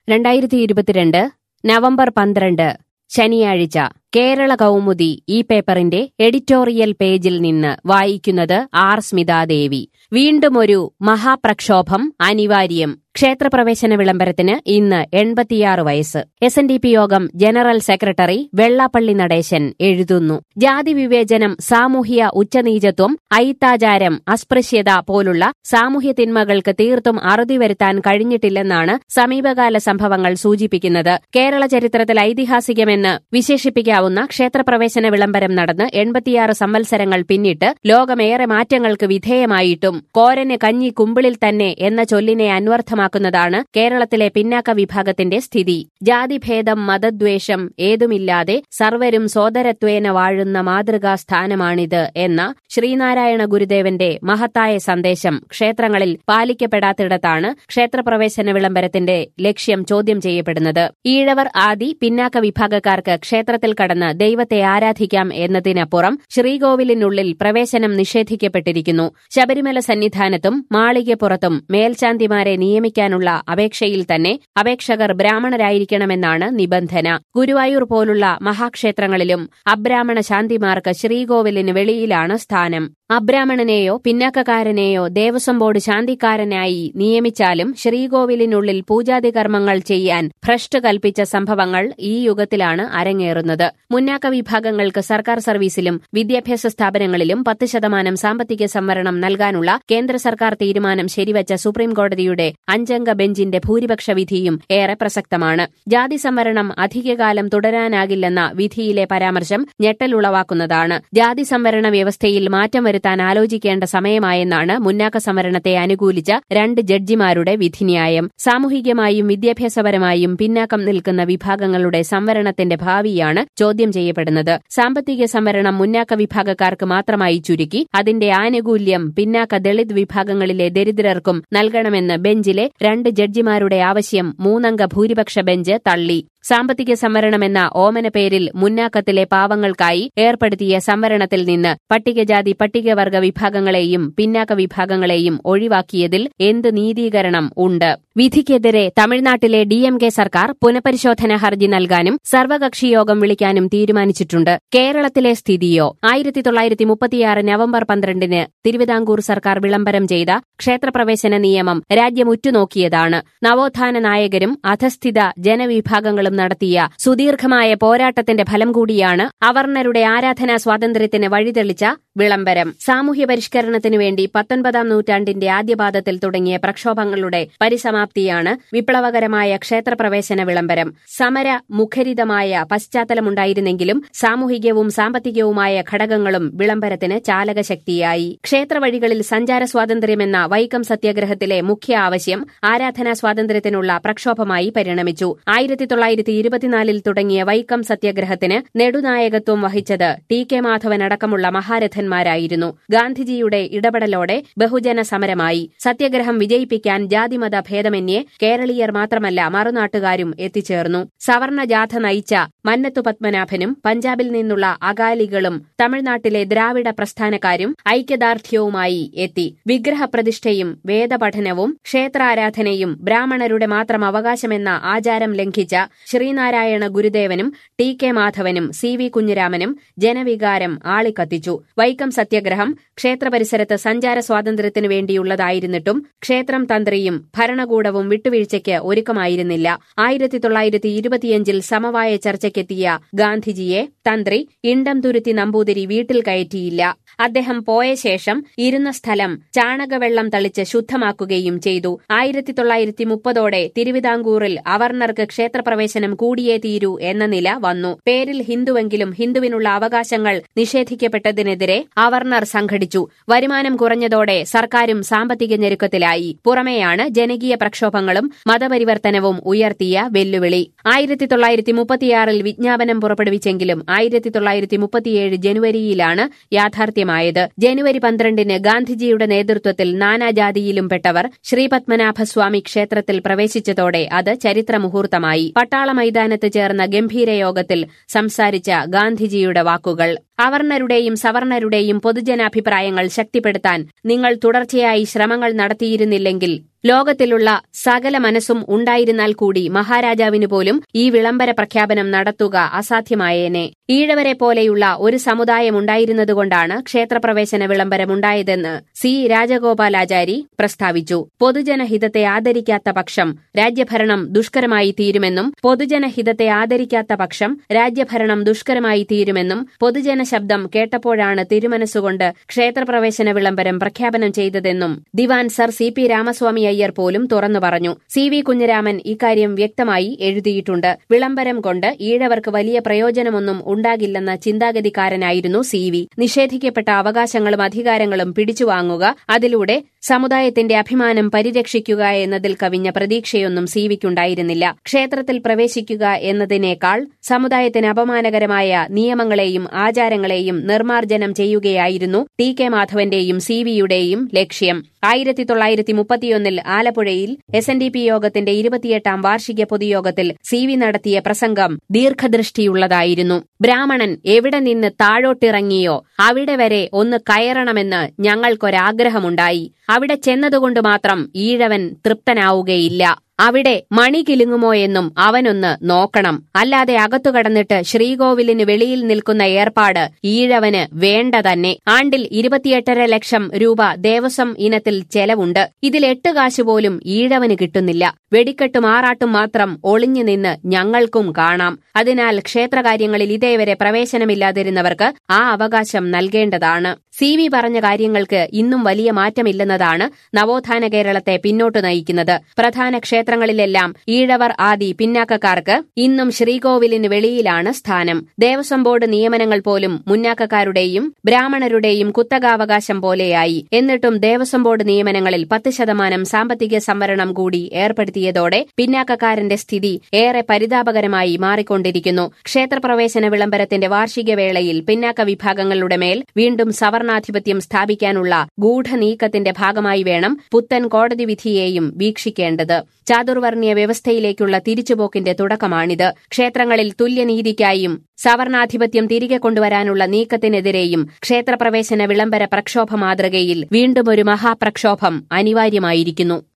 രണ്ടായിരത്തി ഇരുപത്തിരണ്ട് നവംബർ പന്ത്രണ്ട് ശനിയാഴ്ച കേരള കൗമുദി ഈ പേപ്പറിന്റെ എഡിറ്റോറിയൽ പേജിൽ നിന്ന് വായിക്കുന്നത് ആർ സ്മിതാദേവി വീണ്ടും ഒരു മഹാപ്രക്ഷോഭം അനിവാര്യം ക്ഷേത്രപ്രവേശന വിളംബരത്തിന് ഇന്ന് എൺപത്തിയാറ് വയസ്സ് എസ് എൻ ഡി പി യോഗം ജനറൽ സെക്രട്ടറി വെള്ളാപ്പള്ളി നടേശൻ എഴുതുന്നു ജാതി വിവേചനം സാമൂഹ്യ ഉച്ചനീചത്വം അയിത്താചാരം അസ്പൃശ്യത പോലുള്ള സാമൂഹ്യ തിന്മകൾക്ക് തീർത്തും അറുതി വരുത്താൻ കഴിഞ്ഞിട്ടില്ലെന്നാണ് സമീപകാല സംഭവങ്ങൾ സൂചിപ്പിക്കുന്നത് കേരള ചരിത്രത്തിൽ ഐതിഹാസികമെന്ന് വിശേഷിപ്പിക്കാവുന്ന ക്ഷേത്രപ്രവേശന വിളംബരം നടന്ന് എൺപത്തിയാറ് സംവത്സരങ്ങൾ പിന്നിട്ട് ലോകമേറെ മാറ്റങ്ങൾക്ക് വിധേയമായിട്ടും കോരന് കഞ്ഞി കുമ്പിളിൽ തന്നെ എന്ന ചൊല്ലിനെ അന്വർത്ഥമാക്കുന്നതാണ് കേരളത്തിലെ പിന്നാക്ക വിഭാഗത്തിന്റെ സ്ഥിതി ജാതിഭേദം മതദ്വേഷം ഏതുമില്ലാതെ സർവരും സോദരത്വേന വാഴുന്ന മാതൃകാ സ്ഥാനമാണിത് എന്ന ശ്രീനാരായണ ഗുരുദേവന്റെ മഹത്തായ സന്ദേശം ക്ഷേത്രങ്ങളിൽ പാലിക്കപ്പെടാത്തിടത്താണ് ക്ഷേത്രപ്രവേശന വിളംബരത്തിന്റെ ലക്ഷ്യം ചോദ്യം ചെയ്യപ്പെടുന്നത് ഈഴവർ ആദി പിന്നാക്ക വിഭാഗക്കാർക്ക് ക്ഷേത്രത്തിൽ കടന്ന് ദൈവത്തെ ആരാധിക്കാം എന്നതിനപ്പുറം ശ്രീകോവിലിനുള്ളിൽ പ്രവേശനം നിഷേധിക്കപ്പെട്ടിരിക്കുന്നു ശബരിമല സന്നിധാനത്തും മാളികപ്പുറത്തും മേൽശാന്തിമാരെ നിയമിക്കാനുള്ള അപേക്ഷയിൽ തന്നെ അപേക്ഷകർ ബ്രാഹ്മണരായിരിക്കണമെന്നാണ് നിബന്ധന ഗുരുവായൂർ പോലുള്ള മഹാക്ഷേത്രങ്ങളിലും അബ്രാഹ്മണ ശാന്തിമാർക്ക് ശ്രീകോവിലിന് വെളിയിലാണ് സ്ഥാനം അബ്രാഹ്മണനെയോ പിന്നാക്കക്കാരനെയോ ദേവസ്വം ബോർഡ് ശാന്തിക്കാരനായി നിയമിച്ചാലും ശ്രീകോവിലിനുള്ളിൽ പൂജാതി കർമ്മങ്ങൾ ചെയ്യാൻ ഭ്രഷ്ട് കൽപ്പിച്ച സംഭവങ്ങൾ ഈ യുഗത്തിലാണ് അരങ്ങേറുന്നത് മുന്നാക്ക വിഭാഗങ്ങൾക്ക് സർക്കാർ സർവീസിലും വിദ്യാഭ്യാസ സ്ഥാപനങ്ങളിലും പത്ത് ശതമാനം സാമ്പത്തിക സംവരണം നൽകാനുള്ള കേന്ദ്ര സർക്കാർ തീരുമാനം ശരിവച്ച സുപ്രീംകോടതിയുടെ അഞ്ചംഗ ബെഞ്ചിന്റെ ഭൂരിപക്ഷ വിധിയും ഏറെ പ്രസക്തമാണ് ജാതി സംവരണം അധികകാലം തുടരാനാകില്ലെന്ന വിധിയിലെ പരാമർശം ഞെട്ടലുളവാക്കുന്നതാണ് ജാതി സംവരണ വ്യവസ്ഥയിൽ മാറ്റം വരുത്താൻ ആലോചിക്കേണ്ട സമയമായെന്നാണ് മുന്നാക്ക സംവരണത്തെ അനുകൂലിച്ച രണ്ട് ജഡ്ജിമാരുടെ വിധിന്യായം സാമൂഹികമായും വിദ്യാഭ്യാസപരമായും പിന്നാക്കം നിൽക്കുന്ന വിഭാഗങ്ങളുടെ സംവരണത്തിന്റെ ഭാവിയാണ് ചോദ്യം ചെയ്യപ്പെടുന്നത് സാമ്പത്തിക സംവരണം മുന്നാക്ക വിഭാഗക്കാർക്ക് മാത്രമായി ചുരുക്കി അതിന്റെ ആനുകൂല്യം പിന്നാക്ക ദളിത് വിഭാഗങ്ങളിലെ ദരിദ്രർക്കും നൽകണമെന്ന് ബെഞ്ചിലെ രണ്ട് ജഡ്ജിമാരുടെ ആവശ്യം മൂന്നംഗ ഭൂരിപക്ഷ ബെഞ്ച് തള്ളി സാമ്പത്തിക സംവരണമെന്ന ഓമന പേരിൽ മുന്നാക്കത്തിലെ പാവങ്ങൾക്കായി ഏർപ്പെടുത്തിയ സംവരണത്തിൽ നിന്ന് പട്ടികജാതി പട്ടികവർഗ വിഭാഗങ്ങളെയും പിന്നാക്ക വിഭാഗങ്ങളെയും ഒഴിവാക്കിയതിൽ എന്ത് നീതീകരണം ഉണ്ട് വിധിക്കെതിരെ തമിഴ്നാട്ടിലെ ഡി എം കെ സർക്കാർ പുനഃപരിശോധന ഹർജി നൽകാനും സർവകക്ഷി യോഗം വിളിക്കാനും തീരുമാനിച്ചിട്ടുണ്ട് കേരളത്തിലെ സ്ഥിതിയോ ആയിരത്തി തൊള്ളായിരത്തി മുപ്പത്തിയാറ് നവംബർ പന്ത്രണ്ടിന് തിരുവിതാംകൂർ സർക്കാർ വിളംബരം ചെയ്ത ക്ഷേത്രപ്രവേശന നിയമം രാജ്യം ഉറ്റുനോക്കിയതാണ് നവോത്ഥാന നായകരും അധസ്ഥിത ജനവിഭാഗങ്ങളും നടത്തിയ സുദീർഘമായ പോരാട്ടത്തിന്റെ ഫലം കൂടിയാണ് അവർണരുടെ ആരാധനാ സ്വാതന്ത്ര്യത്തിന് വഴിതെളിച്ച വിളംബരം സാമൂഹ്യ പരിഷ്കരണത്തിനു വേണ്ടി പത്തൊൻപതാം നൂറ്റാണ്ടിന്റെ ആദ്യപാദത്തിൽ തുടങ്ങിയ പ്രക്ഷോഭങ്ങളുടെ പരിസമാപ്തിയാണ് വിപ്ലവകരമായ ക്ഷേത്രപ്രവേശന വിളംബരം സമര മുഖരിതമായ പശ്ചാത്തലമുണ്ടായിരുന്നെങ്കിലും സാമൂഹികവും സാമ്പത്തികവുമായ ഘടകങ്ങളും വിളംബരത്തിന് ചാലകശക്തിയായി ക്ഷേത്രവഴികളിൽ സഞ്ചാര സ്വാതന്ത്ര്യമെന്ന വൈക്കം സത്യാഗ്രഹത്തിലെ മുഖ്യ ആവശ്യം ആരാധനാ സ്വാതന്ത്ര്യത്തിനുള്ള പ്രക്ഷോഭമായി പരിണമിച്ചു ആയിരത്തി തൊള്ളായിരത്തി ഇരുപത്തിനാലിൽ തുടങ്ങിയ വൈക്കം സത്യാഗ്രഹത്തിന് നെടുനായകത്വം വഹിച്ചത് ടി കെ മാധവൻ അടക്കമുള്ള മഹാരഥന്മാരായിരുന്നു ഗാന്ധിജിയുടെ ഇടപെടലോടെ ബഹുജന സമരമായി സത്യാഗ്രഹം വിജയിപ്പിക്കാൻ ജാതിമത ഭേദമന്യേ കേരളീയർ മാത്രമല്ല മറുനാട്ടുകാരും എത്തിച്ചേർന്നു സവർണ ജാഥ നയിച്ച മന്നത്തു പത്മനാഭനും പഞ്ചാബിൽ നിന്നുള്ള അകാലികളും തമിഴ്നാട്ടിലെ ദ്രാവിഡ പ്രസ്ഥാനക്കാരും ഐക്യദാർഢ്യവുമായി എത്തി വിഗ്രഹപ്രതിഷ്ഠയും വേദപഠനവും ക്ഷേത്രാരാധനയും ബ്രാഹ്മണരുടെ മാത്രം അവകാശമെന്ന ആചാരം ലംഘിച്ച ശ്രീനാരായണ ഗുരുദേവനും ടി കെ മാധവനും സി വി കുഞ്ഞിരാമനും ജനവികാരം ആളിക്കത്തിച്ചു വൈക്കം സത്യാഗ്രഹം ക്ഷേത്രപരിസരത്ത് സഞ്ചാര സ്വാതന്ത്ര്യത്തിനു വേണ്ടിയുള്ളതായിരുന്നിട്ടും ക്ഷേത്രം തന്ത്രിയും ഭരണകൂടവും വിട്ടുവീഴ്ചയ്ക്ക് ഒരുക്കമായിരുന്നില്ല ആയിരത്തി തൊള്ളായിരത്തി ഇരുപത്തിയഞ്ചിൽ സമവായ ചർച്ചയ്ക്കെത്തിയ ഗാന്ധിജിയെ തന്ത്രി ഇണ്ടം തുരുത്തി നമ്പൂതിരി വീട്ടിൽ കയറ്റിയില്ല അദ്ദേഹം പോയ ശേഷം ഇരുന്ന സ്ഥലം ചാണകവെള്ളം തളിച്ച് ശുദ്ധമാക്കുകയും ചെയ്തു ആയിരത്തി തൊള്ളായിരത്തി മുപ്പതോടെ തിരുവിതാംകൂറിൽ അവർണർക്ക് ക്ഷേത്രപ്രവേശനം കൂടിയേ തീരൂ എന്ന നില വന്നു പേരിൽ ഹിന്ദുവെങ്കിലും ഹിന്ദുവിനുള്ള അവകാശങ്ങൾ നിഷേധിക്കപ്പെട്ടതിനെതിരെ അവർണർ സംഘടിച്ചു വരുമാനം കുറഞ്ഞതോടെ സർക്കാരും സാമ്പത്തിക ഞെരുക്കത്തിലായി പുറമെയാണ് ജനകീയ പ്രക്ഷോഭങ്ങളും മതപരിവർത്തനവും ഉയർത്തിയ വെല്ലുവിളി ആയിരത്തി തൊള്ളായിരത്തി മുപ്പത്തിയാറിൽ വിജ്ഞാപനം പുറപ്പെടുവിച്ചെങ്കിലും ആയിരത്തി തൊള്ളായിരത്തി മുപ്പത്തിയേഴ് ജനുവരിയിലാണ് യാഥാർത്ഥ്യമായത് ജനുവരി പന്ത്രണ്ടിന് ഗാന്ധിജിയുടെ നേതൃത്വത്തിൽ നാനാജാതിയിലും പെട്ടവർ ശ്രീപത്മനാഭസ്വാമി ക്ഷേത്രത്തിൽ പ്രവേശിച്ചതോടെ അത് ചരിത്ര മുഹൂർത്തമായി പട്ടാള മൈതാനത്ത് ചേർന്ന ഗംഭീര യോഗത്തിൽ സംസാരിച്ച ഗാന്ധിജിയുടെ വാക്കുകൾ അവർണരുടെയും സവർണരുടെയും പൊതുജനാഭിപ്രായങ്ങൾ ശക്തിപ്പെടുത്താൻ നിങ്ങൾ തുടർച്ചയായി ശ്രമങ്ങൾ നടത്തിയിരുന്നില്ലെങ്കിൽ ലോകത്തിലുള്ള സകല മനസ്സും ഉണ്ടായിരുന്നാൽ കൂടി മഹാരാജാവിന് പോലും ഈ വിളംബര പ്രഖ്യാപനം നടത്തുക അസാധ്യമായേനെ ഈഴവരെ പോലെയുള്ള ഒരു സമുദായം ഉണ്ടായിരുന്നതുകൊണ്ടാണ് ക്ഷേത്രപ്രവേശന വിളംബരമുണ്ടായതെന്ന് സി രാജഗോപാലാചാരി പ്രസ്താവിച്ചു പൊതുജനഹിതത്തെ ആദരിക്കാത്ത പക്ഷം രാജ്യഭരണം ദുഷ്കരമായി തീരുമെന്നും പൊതുജനഹിതത്തെ ആദരിക്കാത്ത പക്ഷം രാജ്യഭരണം ദുഷ്കരമായി തീരുമെന്നും പൊതുജന ശബ്ദം കേട്ടപ്പോഴാണ് തിരുമനസ്സുകൊണ്ട് ക്ഷേത്രപ്രവേശന വിളംബരം പ്രഖ്യാപനം ചെയ്തതെന്നും Dewan Sir C P Ramaswamy Iyer പോലും തുറന്നു പറഞ്ഞു സി വി കുഞ്ഞിരാമൻ ഇക്കാര്യം വ്യക്തമായി എഴുതിയിട്ടുണ്ട് വിളംബരം കൊണ്ട് ഈഴവർക്ക് വലിയ പ്രയോജനമൊന്നും ഉണ്ടാകില്ലെന്ന ചിന്താഗതിക്കാരനായിരുന്നു സി വി നിഷേധിക്കപ്പെട്ട അവകാശങ്ങളും അധികാരങ്ങളും പിടിച്ചുവാങ്ങുക അതിലൂടെ സമുദായത്തിന്റെ അഭിമാനം പരിരക്ഷിക്കുക എന്നതിൽ കവിഞ്ഞ പ്രതീക്ഷയൊന്നും സി വിക്കുണ്ടായിരുന്നില്ല ക്ഷേത്രത്തിൽ പ്രവേശിക്കുക എന്നതിനേക്കാൾ സമുദായത്തിന് അപമാനകരമായ നിയമങ്ങളെയും ആചാരങ്ങളെയും നിർമ്മാർജ്ജനം ചെയ്യുകയായിരുന്നു ടി കെ മാധവന്റെയും സി വിയുടെയും ലക്ഷ്യം ആയിരത്തി തൊള്ളായിരത്തി മുപ്പത്തിയൊന്നിൽ ആലപ്പുഴയിൽ എസ് എൻ ഡി പി യോഗത്തിന്റെ ഇരുപത്തിയെട്ടാം വാർഷിക പൊതുയോഗത്തിൽ സി വി നടത്തിയ പ്രസംഗം ദീർഘദൃഷ്ടിയുള്ളതായിരുന്നു ബ്രാഹ്മണൻ എവിടെ നിന്ന് താഴോട്ടിറങ്ങിയോ അവിടെ വരെ ഒന്ന് കയറണമെന്ന് ഞങ്ങൾക്കൊരാഗ്രഹമുണ്ടായി അവിടെ ചെന്നതുകൊണ്ട് മാത്രം ഈഴവൻ തൃപ്തനാവുകയില്ല അവിടെ മണി കിലുങ്ങുമോ എന്നും അവനൊന്ന് നോക്കണം അല്ലാതെ അകത്തു കടന്നിട്ട് ശ്രീകോവിലിന് വെളിയിൽ നിൽക്കുന്ന ഏർപ്പാട് ഈഴവന് വേണ്ട തന്നെ ആണ്ടിൽ ഇരുപത്തിയെട്ടര ലക്ഷം രൂപ ദേവസ്വം ഇനത്തിൽ ചെലവുണ്ട് ഇതിൽ എട്ട് കാശ് പോലും ഈഴവന് കിട്ടുന്നില്ല വെടിക്കെട്ടും ആറാട്ടും മാത്രം ഒളിഞ്ഞു നിന്ന് ഞങ്ങൾക്കും കാണാം അതിനാൽ ക്ഷേത്രകാര്യങ്ങളിൽ ഇതേവരെ പ്രവേശനമില്ലാതിരുന്നവർക്ക് ആ അവകാശം നൽകേണ്ടതാണ് സി വി പറഞ്ഞ കാര്യങ്ങൾക്ക് ഇന്നും വലിയ മാറ്റമില്ലെന്നതാണ് നവോത്ഥാന കേരളത്തെ പിന്നോട്ടു നയിക്കുന്നത് പ്രധാന ക്ഷേത്രങ്ങളിലെല്ലാം ഈഴവർ ആദി പിന്നാക്കക്കാർക്ക് ഇന്നും ശ്രീകോവിലിന് വെളിയിലാണ് സ്ഥാനം ദേവസ്വം ബോർഡ് നിയമനങ്ങൾ പോലും മുന്നാക്കക്കാരുടെയും ബ്രാഹ്മണരുടെയും കുത്തകാവകാശം പോലെയായി എന്നിട്ടും ദേവസ്വം ബോർഡ് നിയമനങ്ങളിൽ പത്ത് ശതമാനം സാമ്പത്തിക സംവരണം കൂടി ഏർപ്പെടുത്തിയതോടെ പിന്നാക്കക്കാരന്റെ സ്ഥിതി ഏറെ പരിതാപകരമായി മാറിക്കൊണ്ടിരിക്കുന്നു ക്ഷേത്രപ്രവേശന വിളംബരത്തിന്റെ വാർഷിക വേളയിൽ പിന്നാക്ക വിഭാഗങ്ങളുടെ മേൽ വീണ്ടും സവർണാധിപത്യം സ്ഥാപിക്കാനുള്ള ഗൂഢനീക്കത്തിന്റെ ഭാഗമായി വേണം പുത്തൻ കോടതി വിധിയെയും വീക്ഷിക്കേണ്ടത് ചാതുർവർണ്ണീയ വ്യവസ്ഥയിലേക്കുള്ള തിരിച്ചുപോക്കിന്റെ തുടക്കമാണിത് ക്ഷേത്രങ്ങളിൽ തുല്യനീതിക്കായും സവർണാധിപത്യം തിരികെ കൊണ്ടുവരാനുള്ള നീക്കത്തിനെതിരെയും ക്ഷേത്രപ്രവേശന വിളംബര പ്രക്ഷോഭ മാതൃകയിൽ വീണ്ടും ഒരു മഹാപ്രക്ഷോഭം അനിവാര്യമായിരിക്കുന്നു